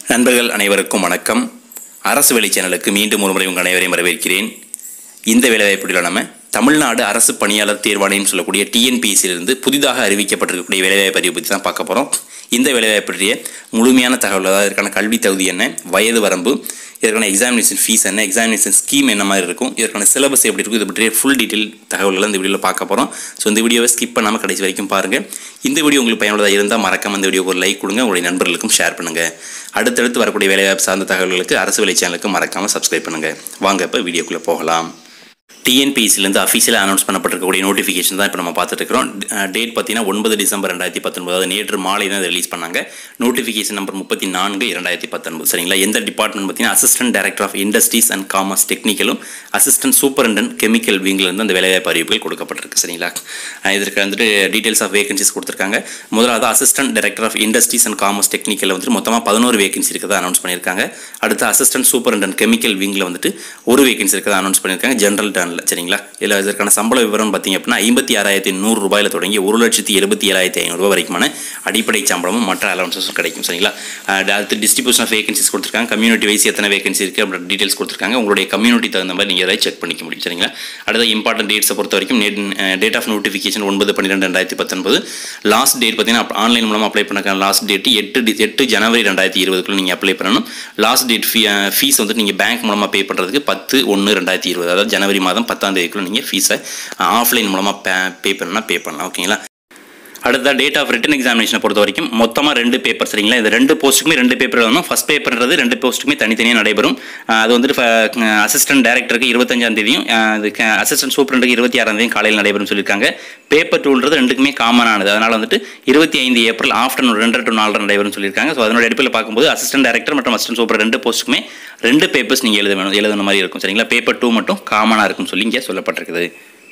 நண்பர்கள் அனைவருக்கும் வணக்கம் அரசு வேலை சேனலுக்கு மீண்டும் ஒரு முறை உங்கள் அனைவரையும் வரவேற்கிறேன் இந்த வேலைவாய்ப்புகளில் நம்ம தமிழ்நாடு அரசு பணியாளர் தேர்வாணையம் சொல்லக்கூடிய டிஎன்பிஎஸ்சியிலிருந்து புதிதாக அறிவிக்கப்பட்டிருக்கக்கூடிய வேலைவாய்ப்பு அறிவு பற்றி தான் பார்க்க போகிறோம் இந்த வேலைவாய்ப்பு பற்றிய முழுமையான தகவல் அதாவது இதற்கான கல்வி தகுதி என்ன வயது வரம்பு இதற்கான எக்ஸாமினேஷன் ஃபீஸ் என்ன எக்ஸாமினேஷன் ஸ்கீம் என்ன மாதிரி இருக்கும் இதற்கான சிலபஸ் எப்படி இருக்கும் இது பற்றிய ஃபுல் டீட்டெயில் தகவல்களை இந்த வீடியோவில் பார்க்க போகிறோம் ஸோ இந்த வீடியோவை ஸ்கிப் பண்ணாமல் கடைசி வரைக்கும் பாருங்கள் இந்த வீடியோ உங்களுக்கு பயனுள்ளதாக இருந்தால் மறக்காம இந்த வீடியோக்கு ஒரு லைக் கொடுங்க உங்களுடைய நண்பர்களுக்கும் ஷேர் பண்ணுங்கள் அடுத்தடுத்து வரக்கூடிய வேலைவாய்ப்பு சார்ந்த தகவல்களுக்கு அரசு வேலை சேனலுக்கு மறக்காமல் சப்ஸ்கிரைப் பண்ணுங்கள் வாங்க இப்போ வீடியோக்குள்ளே போகலாம் டிஎன்பிஎஸ்சிலேருந்து அஃபீஷியலாக அனௌன்ஸ் பண்ணப்பட்டிருக்கக்கூடிய நோட்டிஃபிகேஷன் தான் இப்போ நம்ம பார்த்துட்டு இருக்கிறோம் டேட் பார்த்தீங்கன்னா ஒன்பது டிசம்பர் ரெண்டாயிரத்தி பத்தொன்பது அதாவது நேற்று மாலை தான் ரிலீஸ் பண்ணாங்க நோட்டிஃபிகேஷன் நம்பர் முப்பத்தி நான்கு இரண்டாயிரத்தி பத்தொன்பது சரிங்களா எந்த டிபார்ட்மெண்ட் பார்த்தீங்கன்னா assistant director of industries and commerce டெக்னிக்கலும் அசிஸ்டன்ட் சூப்பரண்டன்ட் கெமிக்கல் விங்கிலிருந்து அந்த வேலைவாய்ப்பு அறிவிப்புகள் கொடுக்கப்பட்டிருக்கு சரிங்களா அஹ் இதற்கு வந்துட்டு டீடைல்ஸ் ஆஃப் வேகன்சிஸ் கொடுத்துருக்காங்க முதலாவது assistant director of industries and commerce டெக்னிக்கலில் வந்துட்டு மொத்தமாக பதினோரு வேகன்சி இருக்கிறதா அனௌன்ஸ் பண்ணியிருக்காங்க அடுத்து அசிஸ்டன்ட் சூப்பரண்டன்ட் கெமிக்கல் விங்கில் வந்துட்டு ஒரு வேகன்சி இருக்கிறதா அனௌன்ஸ் பண்ணியிருக்காங்க ஜென்ரல் டர்னில் சரிங்களா இதில் இதற்கான சம்பள விவரம் பார்த்தீங்க அப்படின்னா ஐம்பத்தி ஆறாயிரத்தி நூறு ரூபாயில் தொடங்கி ஒரு லட்சத்தி எழுபத்தி ஏழாயிரத்தி ஐநூறுரூவா வரைக்குமான அடிப்படை சம்பளமும் மற்ற அலவன்சஸும் கிடைக்கும் சரிங்களா அஹ் அடுத்து டிஸ்ட்ரிபியூஷன் ஆஃப் வேகன்சிஸ் கொடுத்துருக்காங்க கம்யூனிட்டி வைஸ் எத்தனை வேகன்சி இருக்குது அப்படின்ற டீடைல்ஸ் கொடுத்துருக்காங்க உங்களுடைய கம்யூனிட்டி தகுந்த மாதிரி நீங்கள் எதாவது செக் பண்ணிக்க முடியும் சரிங்களா அடுத்த இம்பார்ட்டன்ட் டேட்ஸை பொறுத்த வரைக்கும் டேட் ஆஃப் நோட்டிஃபிகேஷன் ஒன்பது பன்னிரெண்டு ரெண்டாயிரத்தி பத்தொன்பது லாஸ்ட் டேட் பார்த்தீங்கன்னா ஆன்லைன் மூலமாக அப்ளை பண்ண லாஸ்ட் டேட் எட்டு டி- எட்டு ஜனவரி ரெண்டாயிரத்தி இருபதுக்குள்ள நீங்கள் அப்ளை பண்ணணும் லாஸ்ட் டேட் ஃபீ ஃபீஸ் வந்துட்டு நீங்கள் பேங்க் மூலமாக பே பண்ணுறதுக்கு பத்து ஒன்று ரெண்டாயிரத்தி இருபது அதாவது ஜனவரி மாதம் பத்தாம் தேதிக்குள்ள நீங்கள் ஃபீஸை ஆஃப்லைன் மூலமாக பே பே பண்ணால் பே பண்ணலாம் ஓகேங்களா அடுத்த டேட் ஆஃப் ரிட்டன் எக்ஸாமினேஷனை பொறுத்த வரைக்கும் மொத்தமாக ரெண்டு பேப்பர் சரிங்களா இது ரெண்டு போஸ்ட்டுக்குமே ரெண்டு பேப்பர் வேணும் ஃபஸ்ட் பேப்பர்ன்றது ரெண்டு போஸ்ட்டுக்குமே தனித்தனியாக நடைபெறும் அஹ் அது வந்துட்டு அசிஸ்டன்ட் டேரக்டருக்கு இருபத்தஞ்சாம் தேதியும் அஹ் அது அசிஸ்டன்ட் சூப்பரண்டுக்கு இருபத்தி ஆறாம் தேதியும் காலையில் நடைபெறும் சொல்லியிருக்காங்க பேப்பர் டூன்றது ரெண்டுக்குமே காமனானது அதனால் வந்துட்டு இருபத்தி ஐந்து ஏப்ரல் ஆஃப்டர்நூன் ரெண்டு டு நாலு நடைபெறும் சொல்லியிருக்காங்க ஸோ அதனோட அடிப்பில் பார்க்கும்போது அசிஸ்டன்ட் டேரக்டர் மற்றும் அசிஸ்டன்ட் சூப்பர் ரெண்டு போஸ்ட்டுக்குமே ரெண்டு பேப்பர்ஸ் நீங்கள் எழுத வேணும் எழுதுன மாதிரி இருக்கும் சரிங்களா பேப்பர் டூ மட்டும் காமனாக இருக்கும்னு சொல்லி இங்கே சொல்லப்பட்டிருக்குது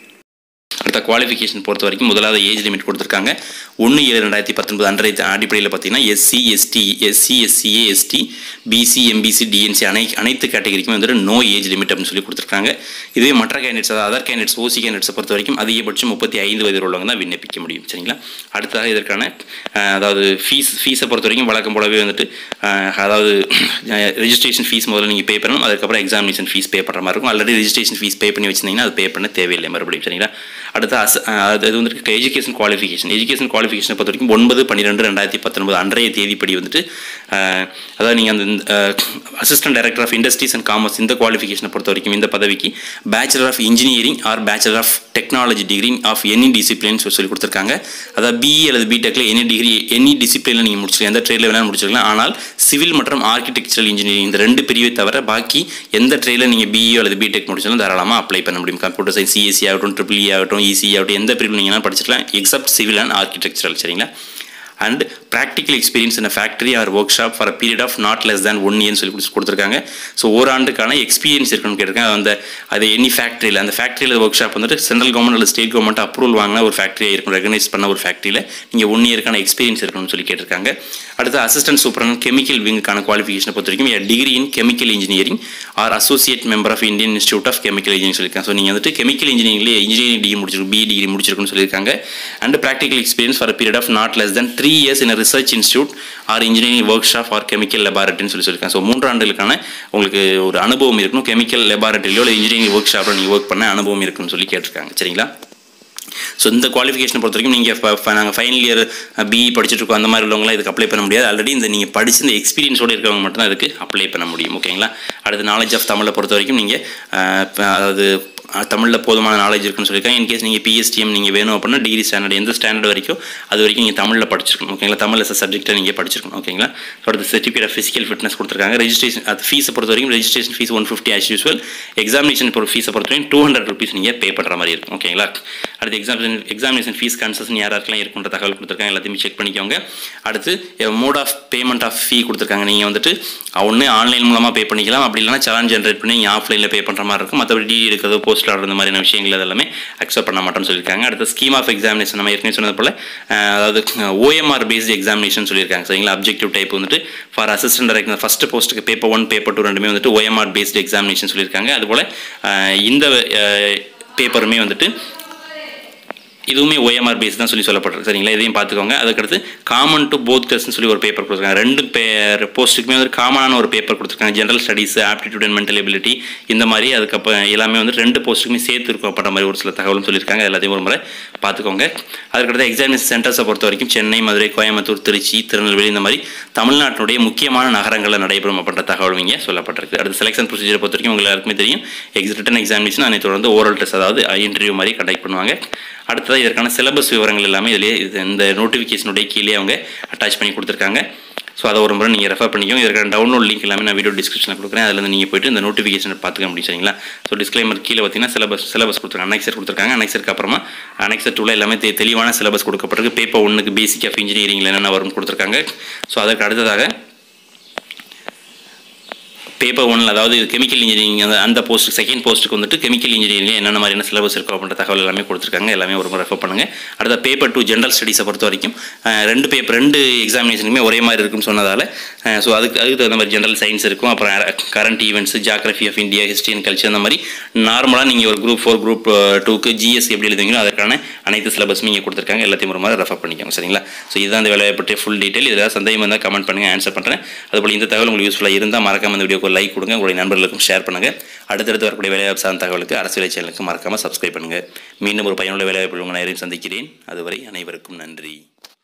அடுத்த குவாலிஃபிகேஷன் பொறுத்த வரைக்கும் முதலாவது ஏஜ் லிமிட் கொடுத்துருக்காங்க ஒன்று ஏழு ரெண்டாயிரத்தி பத்தொன்பது அன்றைய அடிப்படையில் பார்த்தீங்கன்னா SC ST SC SCA ST BC MBC DNC அனை அனைத்து கேட்டகரிக்குமே வந்துட்டு நோ ஏஜ் லிமிட் அப்படின்னு சொல்லி கொடுத்துருக்காங்க இதுவே மற்ற கேண்டிடேட்ஸ் அதாவது அதர் கேண்டிடேட்ஸ் ஓசி கேண்டிடேட்ஸை பொறுத்த வரைக்கும் அதிகபட்சம் முப்பத்தி ஐந்து வயது உள்ளவங்க தான் விண்ணப்பிக்க முடியும் சரிங்களா அடுத்ததாக இதற்கான அஹ், அதாவது ஃபீஸ் ஃபீஸை பொறுத்த வரைக்கும் வழக்கம் போலவே வந்துட்டு அஹ், அதாவது ரெஜிஸ்ட்ரேஷன் ஃபீஸ் முதல்ல நீங்கள் பே பண்ணணும் அதுக்கப்புறம் எக்ஸாமினேஷன் ஃபீஸ் பே பண்ணுற மாதிரி இருக்கும் ஆல்ரெடி ரெஜிஸ்ட்ரேஷன் ஃபீஸ் பே பண்ணி வச்சிருந்தீங்கன்னா அது பே பண்ண தேவையில்லை மறுபடியும் சரிங்களா அடுத்து அஸ் அஹ், அது வந்துட்டு எஜுகேஷன் குவாலிஃபிகேஷன் எஜுகேஷன் குவாலிஃபிகேஷனை பொறுத்த வரைக்கும் ஒன்பது பன்னிரெண்டு ரெண்டாயிரத்தி பத்தொன்பது அன்றைய தேதிப்படி வந்துட்டு அஹ், அதாவது நீங்கள் அந்த assistant director of industries and commerce இந்த குவாலிஃபிகேஷனை பொறுத்த வரைக்கும் இந்த பதவிக்கு bachelor of engineering or bachelor of technology degree of any discipline சொல்லி கொடுத்துருக்காங்க அதாவது பிஇ அல்லது பிடெக்கில் எனி டிகிரி எனி டிசிப்ளினில் நீங்கள் முடிச்சிருக்கலாம் எந்த ட்ரேடில் வேணாலும் முடிச்சிருக்கலாம் ஆனால் சிவில் மற்றும் ஆர்கிடெக்சரல் இன்ஜினியரிங் இந்த ரெண்டு பிரிவை தவிர பாக்கி எந்த ட்ரேடில் நீங்கள் பிஇ அல்லது பிடெக் முடிச்சாலும் தாராளமாக அப்ளை பண்ண முடியும் கம்ப்யூட்டர் சயின்ஸ் சிஎஸ்சி ஆகட்டும் ட்ரிபிள் இ ஆகட்டும் இசி ஆகட்டும் எந்த பிரிவில் நீங்கள் படிச்சிக்கலாம் எக்ஸப்ட் சிவில் அண்ட் ஆர்கிடெக்சரல் சரிங்களா and practical experience in factory or workshop for period of not less than one இயர்னு சொல்லி கொடுத்து- கொடுத்துருக்காங்க ஸோ ஓராண்டுக்கான எக்ஸ்பீரியன்ஸ் இருக்குன்னு கேட்டிருக்காங்க அந்த அது எனி ஃபேக்ட்ரியில் அந்த ஃபேக்ட்ரியில் ஒர்க் ஷாப் வந்துட்டு சென்ட்ரல் கவர்மெண்ட் அல்லது ஸ்டேட் கவர்மெண்ட் அப்ரூவல் வாங்கின ஒரு ஃபேக்ட்ரியாக இருக்கும் ரெகனைஸ் பண்ண ஒரு ஃபேக்ட்ரியில் நீங்கள் ஒன் இயருக்கான எக்ஸ்பீரியன்ஸ் இருக்கணும்னு சொல்லி கேட்டிருக்காங்க அடுத்து அசிஸ்டன்ட் சூப்பரன் கெமிக்கல் விங்குக்கான குவாலிஃபிகேஷனை பொறுத்த வரைக்கும் degree in chemical engineering or associate member of Indian institute of chemical engineering சொல்லியிருக்காங்க ஸோ நீங்கள் வந்துட்டு கெமிக்கல் இன்ஜினியரிங்லேயே இன்ஜினியரிங் டிகிரி முடிச்சிருக்கும் பி டிகிரி முடிச்சிருக்குன்னு சொல்லியிருக்காங்க and practical experience for period of not less than three years in research institute or engineering workshop or chemical லெபார்ட்டரின்னு சொல்லி சொல்லியிருக்காங்க ஸோ மூன்று ஆண்டுகளுக்கான உங்களுக்கு ஒரு அனுபவம் இருக்கணும் கெமிக்கல் லெபார்ட்டரியிலோ இல்லை இன்ஜினியரிங் ஒர்க் ஷாப்பில் நீங்கள் ஒர்க் பண்ண அனுபவம் இருக்குன்னு சொல்லி கேட்டிருக்காங்க சரிங்களா ஸோ இந்த குவாலிஃபிகேஷன் பொறுத்த வரைக்கும் நீங்கள் நாங்கள் ஃபைனல் இயர் பிஇ படிச்சுட்டு இருக்கோம் அந்த மாதிரி உள்ளவங்களாம் இதுக்கு அப்ளை பண்ண முடியாது ஆல்ரெடி இந்த நீங்கள் படிச்சு இந்த எக்ஸ்பீரியன்ஸோடு இருக்கிறவங்க மட்டும் தான் இதுக்கு அப்ளை பண்ண முடியும் ஓகேங்களா அடுத்து நாலேஜ் ஆஃப் தமிழை பொறுத்த வரைக்கும் நீங்கள் அதாவது தமிழில் போதுமான நாலேஜ் இருக்குன்னு சொல்லியிருக்காங்க இன்கேஸ் நீங்கள் பிஎஸ்டிஎம் நீங்கள் வேணும் அப்படின்னா டிகிரி ஸ்டாண்டர்ட் எந்த ஸ்டாண்டர்ட் வரைக்கும் அது வரைக்கும் நீங்கள் தமிழில் படிச்சிருக்கணும் ஓகேங்களா தமிழ் எஸ் சப்ஜெக்ட்டை நீங்கள் படிச்சிருக்கணும் ஓகேங்களா ஸோ அடுத்து சர்டிஃபிகேட் ஆஃப் ஃபிசிக்கல் ஃபிட்னஸ் கொடுத்துருக்காங்க ரெஜிஸ்ட்ரேஷன் அது ஃபீஸை பொறுத்த வரைக்கும் registration fee one fifty as usual examination பொறுத்த ஃபீஸை பொறுத்த வரைக்கும் டூ ஹண்ட்ரட் ருபீஸ் நீங்கள் பே பண்ணுற மாதிரி இருக்கும் ஓகேங்களா அடுத்து எக்ஸாமினேஷன் எக்ஸாமினேஷன் ஃபீஸ் கன்செஷன் யார் யாருக்கெல்லாம் இருக்குன்ற தகவல் கொடுத்துருக்காங்க எல்லாத்தையுமே செக் பண்ணிக்கோங்க அடுத்து mode of payment of fee கொடுத்துருக்காங்க நீங்கள் வந்துட்டு ஒன்று ஆன்லைன் மூலமாக பே பண்ணிக்கலாம் அப்படி இல்லைனா சலான் ஜென்ரேட் பண்ணி நீங்கள் ஆஃப்லைனில் பே பண்ணுற மாதிரி இருக்கும் மற்றபடி டிடி எடுக்கிறது போஸ்ட் ஆர்டர் இந்த மாதிரியான விஷயங்கள் அதெல்லாமே அக்செப்ட் பண்ண மாட்டோம்னு சொல்லியிருக்காங்க அடுத்து ஸ்கீம் ஆஃப் எக்ஸாமினேஷன் நம்ம ஏற்கனவே சொன்னது போல் அஹ், அதாவது ஓஎம்ஆர் பேஸ்டு எக்ஸாமினேஷன் சொல்லியிருக்காங்க சரிங்களா அப்ஜெக்டிவ் டைப் வந்துட்டு ஃபார் அசிஸ்டன்ட் டைரக்டர் ஃபஸ்ட் போஸ்ட்டுக்கு பேப்பர் ஒன் பேப்பர் டூ ரெண்டுமே வந்துட்டு ஓஎம்ஆர் பேஸ்டு எக்ஸாமினேஷன் சொல்லியிருக்காங்க அதுபோல் அஹ், இந்த பேப்பருமே வந்துட்டு இதுவுமே ஓஎம்ஆர் பேஸ் தான் சொல்லி சொல்லப்பட்டிருக்கு சரிங்களா இதையும் பார்த்துக்கோங்க அதுக்கடுத்து காமன் டு போத் கிளாஸ்னு சொல்லி ஒரு பேப்பர் கொடுத்துருக்காங்க ரெண்டு பேர் போஸ்ட்டுக்குமே வந்து காமனான ஒரு பேப்பர் கொடுத்துருக்காங்க general studies aptitude and mental ability இந்த மாதிரி அதுக்கப்புறம் எல்லாமே வந்து ரெண்டு போஸ்ட்டுக்குமே சேர்த்து இருக்கப்பட்ட மாதிரி ஒரு சில தகவலும் சொல்லியிருக்காங்க எல்லாத்தையும் ஒரு முறை பார்த்துக்கோங்க அதுக்கடுத்து எக்ஸாமினேஷன் சென்டர்ஸை பொறுத்த வரைக்கும் சென்னை மதுரை கோயம்புத்தூர் திருச்சி திருநெல்வேலி இந்த மாதிரி தமிழ்நாட்டினுடைய முக்கியமான நகரங்களில் நடைபெறும் அப்படின்ற தகவலும் இங்கே சொல்லப்பட்டிருக்கு அடுத்து செலெக்ஷன் ப்ரொசீஜரை பொறுத்த வரைக்கும் உங்களுக்கு எல்லாருக்குமே தெரியும் எக்ஸ் ரிட்டன் எக்ஸாமினேஷன் அதை தொடர்ந்து ஓரல் டெஸ்ட் அதாவது இன்டர்வியூ மாதிரி கண்டக்ட் பண்ணுவாங்க அடுத்ததாக இதற்கான சிலபஸ் விவரங்கள் எல்லாமே இதிலே இது இந்த நோட்டிஃபிகேஷனுடைய கீழே அவங்க அட்டாச் பண்ணி கொடுத்துருக்காங்க ஸோ அதை ஒரு முறை நீங்கள் ரெஃபர் பண்ணிக்கோங்க இதற்கான டவுன்லோட் லிங்க் எல்லாமே நான் வீடியோ டிஸ்கிரிப்ஷனில் கொடுக்குறேன் அதில் வந்து நீங்கள் போயிட்டு இந்த நோட்டிஃபிகேஷனை பார்த்துக்க முடியும் சரிங்களா ஸோ டிஸ்க்ளைமர் கீழே பார்த்தீங்கன்னா சிலபஸ் சிலபஸ் கொடுத்துருக்காங்க அனெக்சர் கொடுத்துருக்காங்க அனெக்சருக்கு அப்புறமா அனெக்சர் டூவில் எல்லாமே தெ- தெளிவான சிலபஸ் கொடுக்கப்பட்டிருக்கு பேப்பர் ஒன்றுக்கு பேசிக் ஆஃப் இன்ஜினியரிங்கில் என்னென்ன வரும்னு கொடுத்துருக்காங்க ஸோ அதற்கு அடுத்ததாக பேப்பர் ஒன்ல அதாவது கெமிக்கல் இன்ஜினியரிங் அந்த அந்த போஸ்ட் செகண்ட் போஸ்ட்டுக்கு வந்துட்டு கெமிக்கல் இன்ஜினியரிங் என்னென்ன மாதிரியான சிலபஸ் இருக்கும் அப்படின்ற தகவல் எல்லாமே கொடுத்துருக்காங்க எல்லாமே ஒரு முறை ரெஃபர் பண்ணுங்க அடுத்த பேப்பர் டூ ஜென்ரல் ஸ்டடீஸை பொறுத்த வரைக்கும் அஹ், ரெண்டு பேப்பர் ரெண்டு எக்ஸாமினேஷனுமே ஒரே மாதிரி இருக்கும்னு சொன்னதால் ஸோ அதுக்கு அதுக்கு தகுந்த மாதிரி ஜென்ரல் சயின்ஸ் இருக்கும் அப்புறம் current events geography of India history and culture அந்த மாதிரி நார்மலாக நீங்கள் ஒரு குரூப் ஃபோர் குரூப் டூக்கு ஜிஎஸ் எப்படி எழுதுவீங்களோ அதற்கான அனைத்து சிலபஸும் இங்கே கொடுத்துருக்காங்க எல்லாத்தையும் ஒரு மாதிரி ரெஃபர் பண்ணிக்கோங்க சரிங்களா ஸோ இதுதான் இந்த வேலையை பற்றிய ஃபுல் டீட்டெயில் இதில் சந்தேகம் இருந்தால் கமெண்ட் பண்ணுங்கள் ஆன்சர் பண்ணுறேன் அதுபோல் இந்த தகவல் உங்களுக்கு யூஸ்ஃபுல்லாக இருந்தால் மறக்காம இந்த வீடியோக்கு லைக் கொடுங்க உங்களுடைய நண்பர்களுக்கும் ஷேர் பண்ணுங்கள் அடுத்தடுத்து வரக்கூடிய வேலைவாய்ப்பு சார்ந்த தகவலுக்கு அரசியல் சேனலுக்கு மறக்காமல் சப்ஸ்கிரைப் பண்ணுங்கள் மீண்டும் ஒரு பயனுள்ள வேலைவாய்ப்பு உங்கள் நேரில் சந்திக்கிறேன் அதுவரை அனைவருக்கும் நன்றி